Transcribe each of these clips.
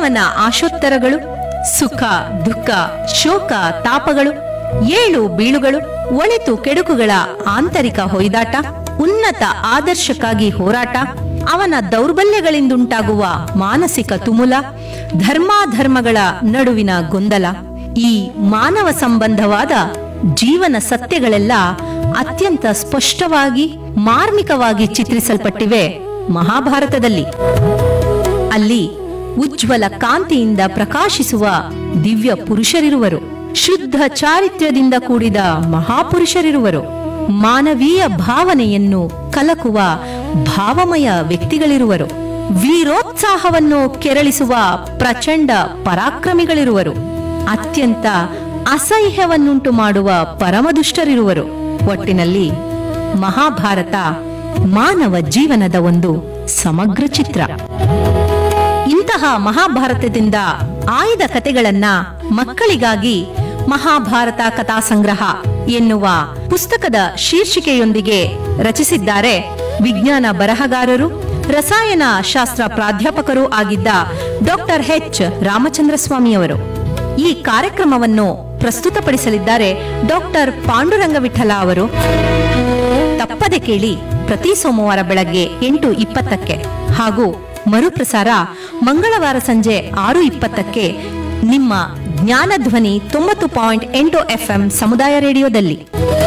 ಮಾನವನ ಆಶೋತ್ತರಗಳು ಸುಖ ದುಃಖ ಶೋಕ ತಾಪಗಳು ಏಳು ಬೀಳುಗಳು ಒಳಿತು ಕೆಡುಕುಗಳ ಆಂತರಿಕ ಹೊಯ್ದಾಟ ಉನ್ನತ ಆದರ್ಶಕ್ಕಾಗಿ ಹೋರಾಟ ಅವನ ದೌರ್ಬಲ್ಯಗಳಿಂದುಂಟಾಗುವ ಮಾನಸಿಕ ತುಮುಲ ಧರ್ಮಾಧರ್ಮಗಳ ನಡುವಿನ ಗೊಂದಲ ಈ ಮಾನವ ಸಂಬಂಧವಾದ ಜೀವನ ಸತ್ಯಗಳೆಲ್ಲ ಅತ್ಯಂತ ಸ್ಪಷ್ಟವಾಗಿ ಮಾರ್ಮಿಕವಾಗಿ ಚಿತ್ರಿಸಲ್ಪಟ್ಟಿವೆ ಮಹಾಭಾರತದಲ್ಲಿ ಅಲ್ಲಿ ಉಜ್ವಲ ಕಾಂತಿಯಿಂದ ಪ್ರಕಾಶಿಸುವ ದಿವ್ಯ ಪುರುಷರಿರುವರು ಶುದ್ಧ ಚಾರಿತ್ರ್ಯದಿಂದ ಕೂಡಿದ ಮಹಾಪುರುಷರಿರುವರು ಮಾನವೀಯ ಭಾವನೆಯನ್ನು ಕಲಕುವ ಭಾವಮಯ ವ್ಯಕ್ತಿಗಳಿರುವರು ವೀರೋತ್ಸಾಹವನ್ನು ಕೆರಳಿಸುವ ಪ್ರಚಂಡ ಪರಾಕ್ರಮಿಗಳಿರುವರು ಅತ್ಯಂತ ಅಸಹ್ಯವನ್ನುಂಟು ಮಾಡುವ ಪರಮದುಷ್ಟರಿರುವರು ಒಟ್ಟಿನಲ್ಲಿ ಮಹಾಭಾರತ ಮಾನವ ಜೀವನದ ಒಂದು ಸಮಗ್ರ ಚಿತ್ರ ಇಂತಹ ಮಹಾಭಾರತದಿಂದ ಆಯ್ದ ಕಥೆಗಳನ್ನ ಮಕ್ಕಳಿಗಾಗಿ ಮಹಾಭಾರತ ಕಥಾ ಸಂಗ್ರಹ ಎನ್ನುವ ಪುಸ್ತಕದ ಶೀರ್ಷಿಕೆಯೊಂದಿಗೆ ರಚಿಸಿದ್ದಾರೆ ವಿಜ್ಞಾನ ಬರಹಗಾರರು ರಸಾಯನ ಶಾಸ್ತ್ರ ಪ್ರಾಧ್ಯಾಪಕರೂ ಆಗಿದ್ದ ಡಾಕ್ಟರ್ ಎಚ್ ರಾಮಚಂದ್ರ ಸ್ವಾಮಿಯವರು ಈ ಕಾರ್ಯಕ್ರಮವನ್ನು ಪ್ರಸ್ತುತಪಡಿಸಲಿದ್ದಾರೆ ಡಾಕ್ಟರ್ ಪಾಂಡುರಂಗ ವಿಠಲ ಅವರು ತಪ್ಪದೆ ಕೇಳಿ ಪ್ರತಿ ಸೋಮವಾರ ಬೆಳಗ್ಗೆ ಎಂಟು ಇಪ್ಪತ್ತಕ್ಕೆ ಹಾಗೂ ಮರುಪ್ರಸಾರ ಮಂಗಳವಾರ ಸಂಜೆ ಆರು ಇಪ್ಪತ್ತಕ್ಕೆ ನಿಮ್ಮ ಜ್ಞಾನಧ್ವನಿ ತೊಂಬತ್ತು ಪಾಯಿಂಟ್ ಎಂಟು ಎಫ್ಎಂ ಸಮುದಾಯ ರೇಡಿಯೋದಲ್ಲಿ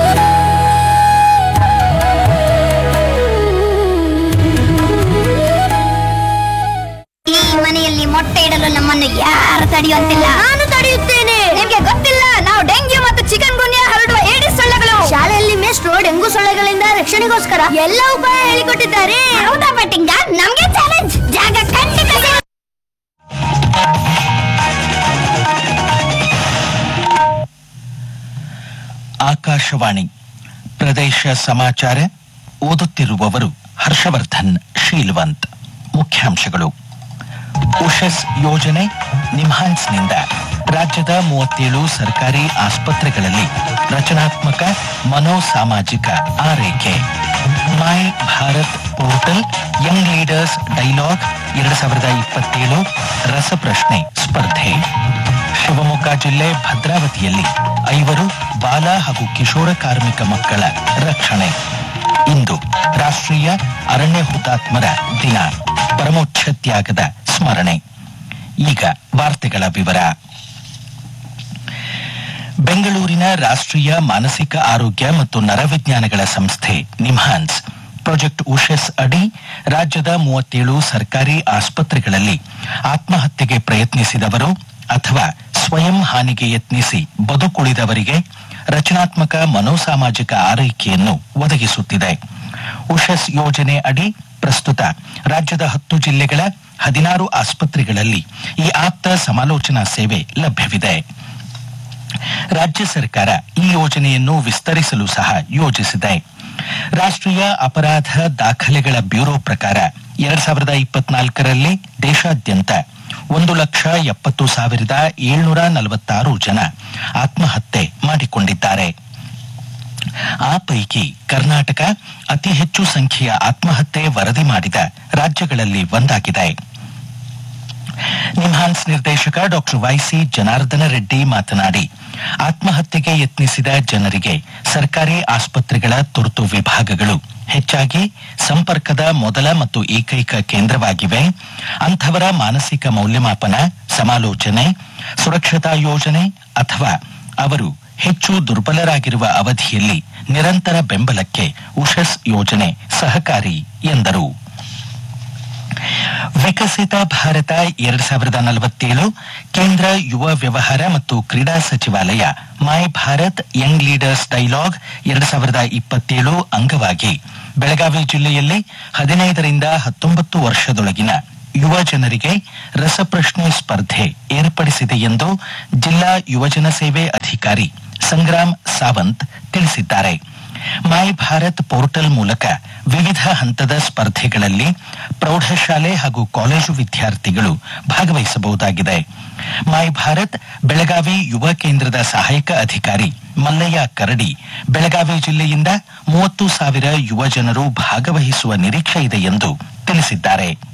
ಈ ಮನೆಯಲ್ಲಿ ಮೊಟ್ಟೆ ಇಡಲು ನಮ್ಮನ್ನು ಯಾರು ತಡೆಯುವಂತಿಲ್ಲ ನಾನು ತಡೆಯುತ್ತೇನೆ ನಿಮ್ಗೆ ಗೊತ್ತಿಲ್ಲ ನಾವು ಡೆಂಗ್ಯೂ ಮತ್ತು ಚಿಕನ್ ಗುನ್ಯಾ ಹರಡುವ ಏಡಿಸ್ ಸೊಳ್ಳೆಗಳು ಶಾಲೆಯಲ್ಲಿ ಮೇಷ್ಟ್ರು ಡೆಂಗು ಸೊಳ್ಳೆಗಳಿಂದ ರಕ್ಷಣೆಗೋಸ್ಕರ ಎಲ್ಲ ಉಪಾಯ ಹೇಳಿಕೊಟ್ಟಿದ್ದಾರೆ ಹೌದಾ ಪಟ್ಟಿಂಗ ನಮ್ಗೆ ಚಾಲೆಂಜ್ ಜಾಗ ಖಂಡಿತ ಸಿಗುತ್ತೆ. ಆಕಾಶವಾಣಿ ಪ್ರದೇಶ ಸಮಾಚಾರ ಓದುತ್ತಿರುವವರು ಹರ್ಷವರ್ಧನ್ ಶೀಲ್ವಂತ್ ಮುಖ್ಯಾಂಶಗಳು ಉಷಸ್ ಯೋಜನೆ ನಿಮ್ಹಾನ್ಸ್ನಿಂದ ರಾಜ್ಯದ ಮೂವತ್ತೇಳು ಸರ್ಕಾರಿ ಆಸ್ಪತ್ರೆಗಳಲ್ಲಿ ರಚನಾತ್ಮಕ ಮನೋಸಾಮಾಜಿಕ ಆರೈಕೆ my Bharat portal young leaders dialogue ಎರಡು ಸಾವಿರದ ಇಪ್ಪತ್ತೇಳು ರಸಪ್ರಶ್ನೆ ಸ್ಪರ್ಧೆ ಶಿವಮೊಗ್ಗ ಜಿಲ್ಲೆ ಭದ್ರಾವತಿಯಲ್ಲಿ ಐವರು ಬಾಲ ಹಾಗೂ ಕಿಶೋರ ಕಾರ್ಮಿಕ ಮಕ್ಕಳ ರಕ್ಷಣೆ ಇಂದು ರಾಷ್ಟ್ರೀಯ ಅರಣ್ಯ ಹುತಾತ್ಮರ ದಿನ ಪರಮೋಚ್ಛ ತ್ಯಾಗದ ಸ್ಮರಣೆ ಈಗ ವಾರ್ತೆಗಳ ವಿವರ ಬೆಂಗಳೂರಿನ ರಾಷ್ಟ್ರೀಯ ಮಾನಸಿಕ ಆರೋಗ್ಯ ಮತ್ತು ನರವಿಜ್ಞಾನಗಳ ಸಂಸ್ಥೆ ನಿಮ್ಹಾನ್ಸ್ ಪ್ರಾಜೆಕ್ಟ್ ಉಷಸ್ ಅಡಿ ರಾಜ್ಯದ ಮೂವತ್ತೇಳು ಸರ್ಕಾರಿ ಆಸ್ಪತ್ರೆಗಳಲ್ಲಿ ಆತ್ಮಹತ್ಯೆಗೆ ಪ್ರಯತ್ನಿಸಿದವರು ಅಥವಾ ಸ್ವಯಂ ಹಾನಿಗೆ ಯತ್ನಿಸಿ ಬದುಕುಳಿದವರಿಗೆ ರಚನಾತ್ಮಕ ಮನೋಸಾಮಾಜಿಕ ಆರೈಕೆಯನ್ನು ಒದಗಿಸುತ್ತಿದೆ ಉಷಸ್ ಯೋಜನೆ ಅಡಿ ಪ್ರಸ್ತುತ ರಾಜ್ಯದ ಹತ್ತು ಜಿಲ್ಲೆಗಳ ಹದಿನಾರು ಆಸ್ಪತ್ರೆಗಳಲ್ಲಿ ಈ ಆಪ್ತ ಸಮಾಲೋಚನಾ ಸೇವೆ ಲಭ್ಯವಿದೆ ರಾಜ್ಯ ಸರ್ಕಾರ ಈ ಯೋಜನೆಯನ್ನು ವಿಸ್ತರಿಸಲು ಸಹ ಯೋಜಿಸಿದೆ ರಾಷ್ಟ್ರೀಯ ಅಪರಾಧ ದಾಖಲೆಗಳ ಬ್ಯೂರೋ ಪ್ರಕಾರ ಎರಡ್ ಸಾವಿರದ ಇಪ್ಪತ್ನಾಲ್ಕರಲ್ಲಿ ದೇಶಾದ್ಯಂತ ಒಂದು ಲಕ್ಷ ಎಪ್ಪತ್ತು ಸಾವಿರದ ಏಳ್ನೂರ ನಲವತ್ತಾರು ಜನ ಆತ್ಮಹತ್ಯೆ ಮಾಡಿಕೊಂಡಿದ್ದಾರೆ ಆ ಪೈಕಿ ಕರ್ನಾಟಕ ಅತಿ ಹೆಚ್ಚು ಸಂಖ್ಯೆಯ ಆತ್ಮಹತ್ಯೆ ವರದಿ ಮಾಡಿದ ರಾಜ್ಯಗಳಲ್ಲಿ ಒಂದಾಗಿದೆ ನಿಮ್ಹಾನ್ಸ್ ನಿರ್ದೇಶಕ ಡಾಕ್ಟರ್ ವೈಸಿ ಜನಾರ್ದನ ರೆಡ್ಡಿ ಮಾತನಾಡಿ ಆತ್ಮಹತ್ಯೆಗೆ ಯತ್ನಿಸಿದ ಜನರಿಗೆ ಸರ್ಕಾರಿ ಆಸ್ಪತ್ರೆಗಳ ತುರ್ತು ವಿಭಾಗಗಳು ಹೆಚ್ಚಾಗಿ ಸಂಪರ್ಕದ ಮೊದಲ ಮತ್ತು ಏಕೈಕ ಕೇಂದ್ರವಾಗಿವೆ ಅಂಥವರ ಮಾನಸಿಕ ಮೌಲ್ಯಮಾಪನ ಸಮಾಲೋಚನೆ ಸುರಕ್ಷತಾ ಯೋಜನೆ ಅಥವಾ ಅವರು ಹೆಚ್ಚು ದುರ್ಬಲರಾಗಿರುವ ಅವಧಿಯಲ್ಲಿ ನಿರಂತರ ಬೆಂಬಲಕ್ಕೆ ಉಷಸ್ ಯೋಜನೆ ಸಹಕಾರಿ ಎಂದರು ವಿಕಸಿತ ಭಾರತ ಎರಡ್ ಸಾವಿರದ ನಲವತ್ತೇಳು ಕೇಂದ್ರ ಯುವ ವ್ಯವಹಾರ ಮತ್ತು ಕ್ರೀಡಾ ಸಚಿವಾಲಯ my Bharat young leaders dialogue ಎರಡ್ ಸಾವಿರದ ಇಪ್ಪತ್ತೇಳು ಅಂಗವಾಗಿ ಬೆಳಗಾವಿ ಜಿಲ್ಲೆಯಲ್ಲಿ ಹದಿನೈದರಿಂದ ಹತ್ತೊಂಬತ್ತು ವರ್ಷದೊಳಗಿನ ಯುವ ಜನರಿಗೆ ರಸಪ್ರಶ್ನೆ ಸ್ಪರ್ಧೆ ಏರ್ಪಡಿಸಿದೆ ಎಂದು ಜಿಲ್ಲಾ ಯುವಜನ ಸೇವೆ ಅಧಿಕಾರಿ ಸಂಗ್ರಾಮ್ ಸಾವಂತ್ ತಿಳಿಸಿದ್ದಾರೆ ಮೈ ಭಾರತ್ ಪೋರ್ಟಲ್ ಮೂಲಕ ವಿವಿಧ ಹಂತದ ಸ್ಪರ್ಧೆಗಳಲ್ಲಿ ಪ್ರೌಢಶಾಲೆ ಹಾಗೂ ಕಾಲೇಜು ವಿದ್ಯಾರ್ಥಿಗಳು ಭಾಗವಹಿಸಬಹುದಾಗಿದೆ ಮೈ ಭಾರತ್ ಬೆಳಗಾವಿ ಯುವ ಕೇಂದ್ರದ ಸಹಾಯಕ ಅಧಿಕಾರಿ ಮಲ್ಲಯ್ಯ ಕರಡಿ ಬೆಳಗಾವಿ ಜಿಲ್ಲೆಯಿಂದ ಮೂವತ್ತು ಸಾವಿರ ಯುವ ಜನರು ಭಾಗವಹಿಸುವ ನಿರೀಕ್ಷೆ ಇದೆ ಎಂದು ತಿಳಿಸಿದ್ದಾರೆ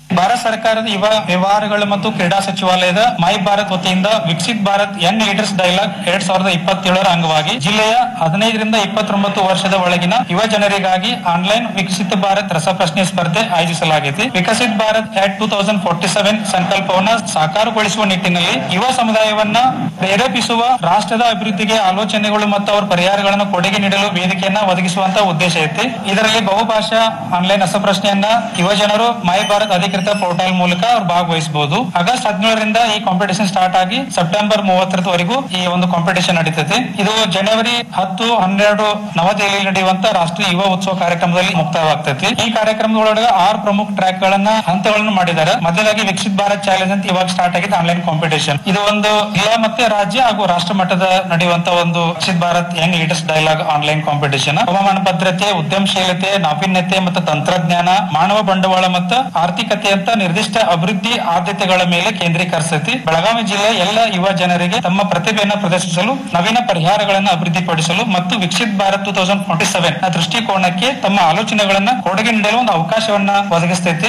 ಭಾರತ ಸರ್ಕಾರದ ಯುವ ವ್ಯವಹಾರಗಳು ಮತ್ತು ಕ್ರೀಡಾ ಸಚಿವಾಲಯದ ಮೈ ಭಾರತ್ ವತಿಯಿಂದ Viksit Bharat young leaders dialogue ಎರಡ್ ಸಾವಿರದ ಇಪ್ಪತ್ತೇಳರ ಅಂಗವಾಗಿ ಜಿಲ್ಲೆಯ ಹದಿನೈದರಿಂದ ಇಪ್ಪತ್ತೊಂಬತ್ತು ವರ್ಷದ ಒಳಗಿನ ಯುವ ಜನರಿಗಾಗಿ ಆನ್ಲೈನ್ ವಿಕಸಿತ ಭಾರತ್ ರಸಪ್ರಶ್ನೆ ಸ್ಪರ್ಧೆ ಆಯೋಜಿಸಲಾಗಿದೆ Viksit Bharat at two thousand forty seven ಸಂಕಲ್ಪವನ್ನ ಸಾಕಾರಗೊಳಿಸುವ ನಿಟ್ಟಿನಲ್ಲಿ ಯುವ ಸಮುದಾಯವನ್ನ ಪ್ರೇರೇಪಿಸುವ ರಾಷ್ಟ್ರದ ಅಭಿವೃದ್ಧಿಗೆ ಆಲೋಚನೆಗಳು ಮತ್ತು ಅವರ ಪರಿಹಾರಗಳನ್ನು ಕೊಡುಗೆ ನೀಡಲು ವೇದಿಕೆಯನ್ನ ಒದಗಿಸುವಂತ ಉದ್ದೇಶ ಐತಿ ಇದರಲ್ಲಿ ಬಹುಭಾಷಾ ಆನ್ಲೈನ್ ರಸಪ್ರಶ್ನೆಯನ್ನ ಯುವ ಜನರು ಮೈ ಭಾರತ್ ಅಧಿಕೃತ ಪೋರ್ಟಲ್ ಮೂಲಕ ಅವ್ರು ಭಾಗವಹಿಸಬಹುದು ಆಗಸ್ಟ್ ಹದಿನೇಳರಿಂದ ಈ ಕಾಂಪಿಟೇಷನ್ ಸ್ಟಾರ್ಟ್ ಆಗಿ ಸೆಪ್ಟೆಂಬರ್ ಮೂವತ್ತರವರೆಗೂ ಈ ಒಂದು ಕಾಂಪಿಟೇಷನ್ ನಡೀತದೆ ಇದು ಜನವರಿ ಹತ್ತು ಹನ್ನೆರಡು ನವದೆಹಲಿಯಲ್ಲಿ ನಡೆಯುವಂತ ರಾಷ್ಟ್ರೀಯ ಯುವ ಉತ್ಸವ ಕಾರ್ಯಕ್ರಮದಲ್ಲಿ ಮುಕ್ತಾಯವಾಗ್ತೈತಿ ಈ ಕಾರ್ಯಕ್ರಮದೊಳಗೆ ಆರು ಪ್ರಮುಖ ಟ್ರ್ಯಾಕ್ ಗಳನ್ನ ಹಂತಗಳನ್ನು ಮಾಡಿದ್ದಾರೆ ಮೊದಲಾಗಿ ವಿಕಸಿತ್ ಭಾರತ್ ಚಾಲೆಂಜ್ ಅಂತ ಇವಾಗ ಸ್ಟಾರ್ಟ್ ಆಗಿದೆ ಆನ್ಲೈನ್ ಕಾಂಪಿಟೇಷನ್ ಇದು ಒಂದು ಜಿಲ್ಲಾ ಮತ್ತೆ ರಾಜ್ಯ ಹಾಗೂ ರಾಷ್ಟ್ರ ಮಟ್ಟದ ನಡೆಯುವಂತ ಒಂದು Viksit Bharat young leaders dialogue online competition ಹವಾಮಾನ ಭದ್ರತೆ ಉದ್ಯಮಶೀಲತೆ ನಾವೀನ್ಯತೆ ಮತ್ತು ತಂತ್ರಜ್ಞಾನ ಮಾನವ ಬಂಡವಾಳ ಮತ್ತು ಆರ್ಥಿಕತೆ ಅಂತ ನಿರ್ದಿಷ್ಟ ಅಭಿವೃದ್ಧಿ ಆದ್ಯತೆಗಳ ಮೇಲೆ ಕೇಂದ್ರೀಕರಿಸತಿ ಬೆಳಗಾವಿ ಜಿಲ್ಲೆ ಎಲ್ಲ ಯುವ ಜನರಿಗೆ ತಮ್ಮ ಪ್ರತಿಭೆಯನ್ನು ಪ್ರದರ್ಶಿಸಲು ನವೀನ ಪರಿಹಾರಗಳನ್ನು ಅಭಿವೃದ್ಧಿಪಡಿಸಲು ಮತ್ತು Viksit Bharat two thousand forty seven ದೃಷ್ಟಿಕೋನಕ್ಕೆ ತಮ್ಮ ಆಲೋಚನೆಗಳನ್ನ ಕೊಡುಗೆ ನೀಡಲು ಒಂದು ಅವಕಾಶವನ್ನ ಒದಗಿಸ್ತೈತಿ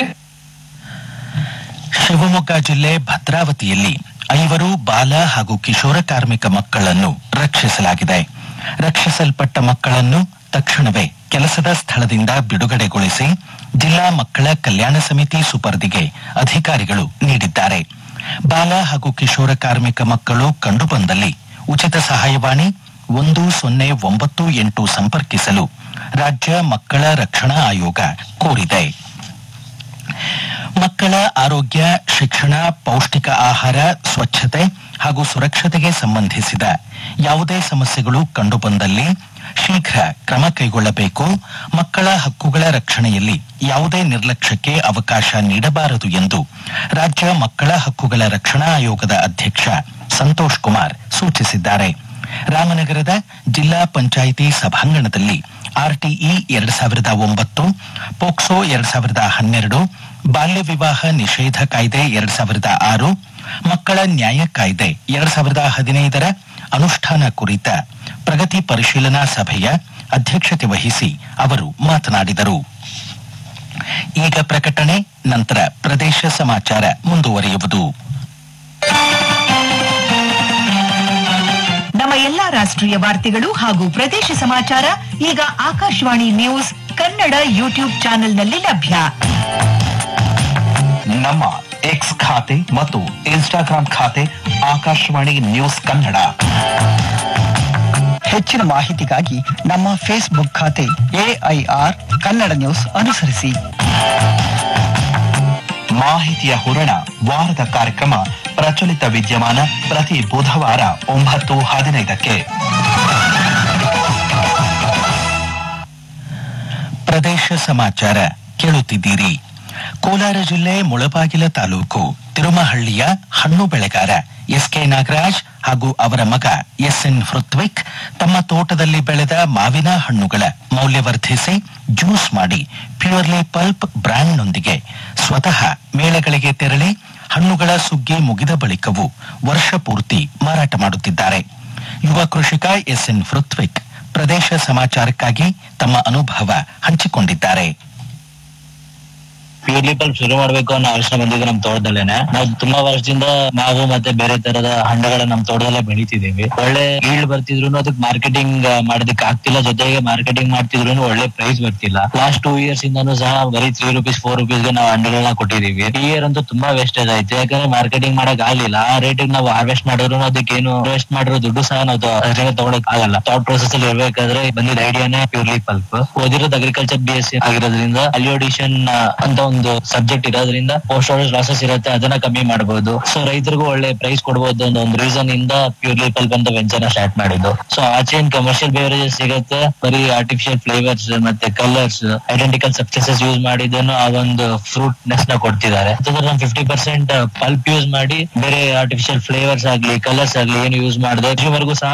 ಶಿವಮೊಗ್ಗ ಜಿಲ್ಲೆ ಭದ್ರಾವತಿಯಲ್ಲಿ ಐವರು ಬಾಲ ಹಾಗೂ ಕಿಶೋರ ಕಾರ್ಮಿಕ ಮಕ್ಕಳನ್ನು ರಕ್ಷಿಸಲಾಗಿದೆ ರಕ್ಷಿಸಲ್ಪಟ್ಟ ಮಕ್ಕಳನ್ನು ತಕ್ಷಣವೇ ಕೆಲಸದ ಸ್ಥಳದಿಂದ ಬಿಡುಗಡೆಗೊಳಿಸಿ ಜಿಲ್ಲಾ ಮಕ್ಕಳ ಕಲ್ಯಾಣ ಸಮಿತಿ ಸುಪರ್ದಿಗೆ ಅಧಿಕಾರಿಗಳು ನೀಡಿದ್ದಾರೆ ಬಾಲ ಹಾಗೂ ಕಿಶೋರ ಕಾರ್ಮಿಕ ಮಕ್ಕಳು ಕಂಡುಬಂದಲ್ಲಿ ಉಚಿತ ಸಹಾಯವಾಣಿ ಒಂದು ಸೊನ್ನೆ ಒಂಬತ್ತು ಎಂಟು ಸಂಪರ್ಕಿಸಲು ರಾಜ್ಯ ಮಕ್ಕಳ ರಕ್ಷಣಾ ಆಯೋಗ ಕೋರಿದೆ ಮಕ್ಕಳ ಆರೋಗ್ಯ ಶಿಕ್ಷಣ ಪೌಷ್ಟಿಕ ಆಹಾರ ಸ್ವಚ್ಛತೆ ಹಾಗೂ ಸುರಕ್ಷತೆಗೆ ಸಂಬಂಧಿಸಿದ ಯಾವುದೇ ಸಮಸ್ಯೆಗಳು ಕಂಡುಬಂದಲ್ಲಿ ಶೀಘ್ರ ಕ್ರಮ ಕೈಗೊಳ್ಳಬೇಕು ಮಕ್ಕಳ ಹಕ್ಕುಗಳ ರಕ್ಷಣೆಯಲ್ಲಿ ಯಾವುದೇ ನಿರ್ಲಕ್ಷ್ಯಕ್ಕೆ ಅವಕಾಶ ನೀಡಬಾರದು ಎಂದು ರಾಜ್ಯ ಮಕ್ಕಳ ಹಕ್ಕುಗಳ ರಕ್ಷಣಾ ಆಯೋಗದ ಅಧ್ಯಕ್ಷ ಸಂತೋಷ್ ಕುಮಾರ್ ಸೂಚಿಸಿದ್ದಾರೆ ರಾಮನಗರದ ಜಿಲ್ಲಾ ಪಂಚಾಯಿತಿ ಸಭಾಂಗಣದಲ್ಲಿ ಆರ್ಟಿಇ ಎರಡ್ ಸಾವಿರದ ಒಂಬತ್ತು ಪೋಕ್ಸೋ ಎರಡ್ ಸಾವಿರದ ಹನ್ನೆರಡು ಬಾಲ್ಯ ವಿವಾಹ ನಿಷೇಧ ಕಾಯ್ದೆ ಎರಡ್ ಸಾವಿರದ ಆರು ಮಕ್ಕಳ ನ್ಯಾಯ ಕಾಯ್ದೆ ಎರಡ್ ಸಾವಿರದ ಹದಿನೈದರ ಅನುಷ್ಠಾನ ಕುರಿತ ಪ್ರಗತಿ ಪರಿಶೀಲನಾ ಸಭೆಯ ಅಧ್ಯಕ್ಷತೆ ವಹಿಸಿ ಅವರು ಮಾತನಾಡಿದರು ಈಗ ಪ್ರಕಟಣೆ ನಂತರ ಪ್ರದೇಶ ಸಮಾಚಾರ ಮುಂದುವರಿಯುವುದು ನಮ್ಮ ಎಲ್ಲಾ ರಾಷ್ಟ್ರೀಯ ವಾರ್ತೆಗಳು ಹಾಗೂ ಪ್ರದೇಶ ಸಮಾಚಾರ ಈಗ ಆಕಾಶವಾಣಿ ನ್ಯೂಸ್ ಕನ್ನಡ ಯೂಟ್ಯೂಬ್ ಚಾನೆಲ್ನಲ್ಲಿ ಲಭ್ಯ ನಮ್ಮ ಎಕ್ಸ್ ಖಾತೆ ಮತ್ತು ಇನ್ಸ್ಟಾಗ್ರಾಂ ಖಾತೆ ಆಕಾಶವಾಣಿ ನ್ಯೂಸ್ ಕನ್ನಡ ಹೆಚ್ಚಿನ ಮಾಹಿತಿಗಾಗಿ ನಮ್ಮ ಫೇಸ್ಬುಕ್ ಖಾತೆ ಎಐಆರ್ ಕನ್ನಡ ನ್ಯೂಸ್ ಅನುಸರಿಸಿ ಮಾಹಿತಿಯ ಹೂರಣ ವಾರದ ಕಾರ್ಯಕ್ರಮ ಪ್ರಚಲಿತ ವಿದ್ಯಮಾನ ಪ್ರತಿ ಬುಧವಾರ ಒಂಬತ್ತು ಹದಿನೈದಕ್ಕೆ ಪ್ರದೇಶ ಸಮಾಚಾರ ಕೇಳುತ್ತಿದ್ದೀರಿ ಕೋಲಾರ ಜಿಲ್ಲೆ ಮುಳಬಾಗಿಲ ತಾಲೂಕು ತಿರುಮಹಳ್ಳಿಯ ಹಣ್ಣು ಬೆಳೆಗಾರ ಎಸ್ಕೆ ನಾಗರಾಜ್ ಹಾಗೂ ಅವರ ಮಗ ಎಸ್ಎನ್ ಹೃತ್ವಿಕ್ ತಮ್ಮ ತೋಟದಲ್ಲಿ ಬೆಳೆದ ಮಾವಿನ ಹಣ್ಣುಗಳ ಮೌಲ್ಯವರ್ಧಿಸಿ ಜ್ಯೂಸ್ ಮಾಡಿ ಪ್ಯೂರ್ಲಿ ಪಲ್ಪ್ ಬ್ರ್ಯಾಂಡ್ನೊಂದಿಗೆ ಸ್ವತಃ ಮೇಳಗಳಿಗೆ ತೆರಳಿ ಹಣ್ಣುಗಳ ಸುಗ್ಗಿ ಮುಗಿದ ಬಳಿಕವೂ ವರ್ಷ ಪೂರ್ತಿ ಮಾರಾಟ ಮಾಡುತ್ತಿದ್ದಾರೆ ಯುವ ಕೃಷಿಕ ಎಸ್ಎನ್ ಹೃತ್ವಿಕ್ ಪ್ರದೇಶ ಸಮಾಚಾರಕ್ಕಾಗಿ ತಮ್ಮ ಅನುಭವ ಹಂಚಿಕೊಂಡಿದ್ದಾರೆ ಪ್ಯೂರ್ಲಿ ಪಲ್ಪ್ ಶುರು ಮಾಡ್ಬೇಕು ಅನ್ನೋ ಆಲೋಚನೆ ಬಂದಿದೆ ನಮ್ ತೋಟದಲ್ಲೇನೆ ನಾವು ತುಂಬಾ ವರ್ಷದಿಂದ ಮಾವು ಮತ್ತೆ ಬೇರೆ ತರದ ಹಣ್ಣುಗಳ ನಮ್ ತೋಟದಲ್ಲೇ ಬೆಳಿತಿದೀವಿ ಒಳ್ಳೆ ಈಲ್ಡ್ ಬರ್ತಿದ್ರು ಅದಕ್ಕೆ ಮಾರ್ಕೆಟಿಂಗ್ ಮಾಡೋದಕ್ಕೆ ಆಗ್ತಿಲ್ಲ ಜೊತೆಗೆ ಮಾರ್ಕೆಟಿಂಗ್ ಮಾಡ್ತಿದ್ರು ಒಳ್ಳೆ ಪ್ರೈಸ್ ಬರ್ತಿಲ್ಲ ಲಾಸ್ಟ್ ಟೂ ಇಯರ್ಸ್ ಇಂದಾನು ಸಹ ಬರೀ ತ್ರೀ ರುಪೀಸ್ ಫೋರ್ ರುಪೀಸ್ ಗೆ ನಾವು ಹಣ್ಣುಗಳನ್ನ ಕೊಟ್ಟಿದೀವಿ ಈ ಇಯರ್ ಅಂತೂ ತುಂಬಾ ವೇಸ್ಟೇಜ್ ಆಯ್ತು ಯಾಕಂದ್ರೆ ಮಾರ್ಕೆಟಿಂಗ್ ಮಾಡಕ್ ಆಗ್ಲಿಲ್ಲ ಆ ರೇಟಿಗೆ ನಾವು ಹಾರ್ವೆಸ್ಟ್ ಮಾಡಿದ್ರು ಅದಕ್ಕೇನು ಇನ್ವೆಸ್ಟ್ ಮಾಡಿರೋ ದುಡ್ಡು ಸಹ ನಾವು ಅದರಿಂದ ತಗೊಳಕ್ ಆಗಲ್ಲ ಥಾಟ್ ಪ್ರೊಸೆಸ್ ಅಲ್ಲಿ ಇರ್ಬೇಕಾದ್ರೆ ಬಂದಿದ್ದ ಐಡಿಯಾನೇ ಪ್ಯೂರ್ಲಿ ಪಲ್ಪ್ ಓದಿರೋದು ಅಗ್ರಿಕಲ್ಚರ್ ಬಿ ಎಸ್ ಸಿ ಆಗಿರೋದ್ರಿಂದ ಅಲ್ಯೂಡಿಷನ್ ಅಂತ ಒಂದು ಸಬ್ಜೆಕ್ಟ್ ಇರೋದ್ರಿಂದ ಪೋಸ್ಟ್ ಆರ್ಡರ್ ಲಾಸಸ್ ಇರುತ್ತೆ ಅದನ್ನ ಕಮ್ಮಿ ಮಾಡಬಹುದು ಸೊ ರೈತರಿಗೂ ಒಳ್ಳೆ ಪ್ರೈಸ್ ಕೊಡಬಹುದು ಅನ್ನೋ ಒಂದು ರೀಸನ್ ಇಂದ ಪ್ಯೂರ್ಲಿ ಪಲ್ಪ್ ಅಂತ ವೆಂಚರ್ ಸ್ಟಾರ್ಟ್ ಮಾಡಿದ್ದು ಸೊ ಆಚೆ ಕಮರ್ಷಿಯಲ್ ಬೇವರೇಜಸ್ ಸಿಗುತ್ತೆ ಬರೀ ಆರ್ಟಿಫಿಷಿಯಲ್ ಫ್ಲೇವರ್ಸ್ ಮತ್ತೆ ಕಲರ್ಸ್ ಐಡೆಂಟಿಕಲ್ ಸಬ್ಸ್ಟೆನ್ಸಸ್ ಯೂಸ್ ಮಾಡಿದ್ದನ್ನು ಆ ಒಂದು ಫ್ರೂಟ್ ನೆಸ್ ನ ಕೊಡ್ತಿದ್ದಾರೆ ಫಿಫ್ಟಿ ಪರ್ಸೆಂಟ್ ಪಲ್ಪ್ ಯೂಸ್ ಮಾಡಿ ಬೇರೆ ಆರ್ಟಿಫಿಷಿಯಲ್ ಫ್ಲೇವರ್ಸ್ ಆಗ್ಲಿ ಕಲರ್ಸ್ ಆಗ್ಲಿ ಏನು ಯೂಸ್ ಮಾಡದೆ ಇದುವರೆಗೂ ಸಹ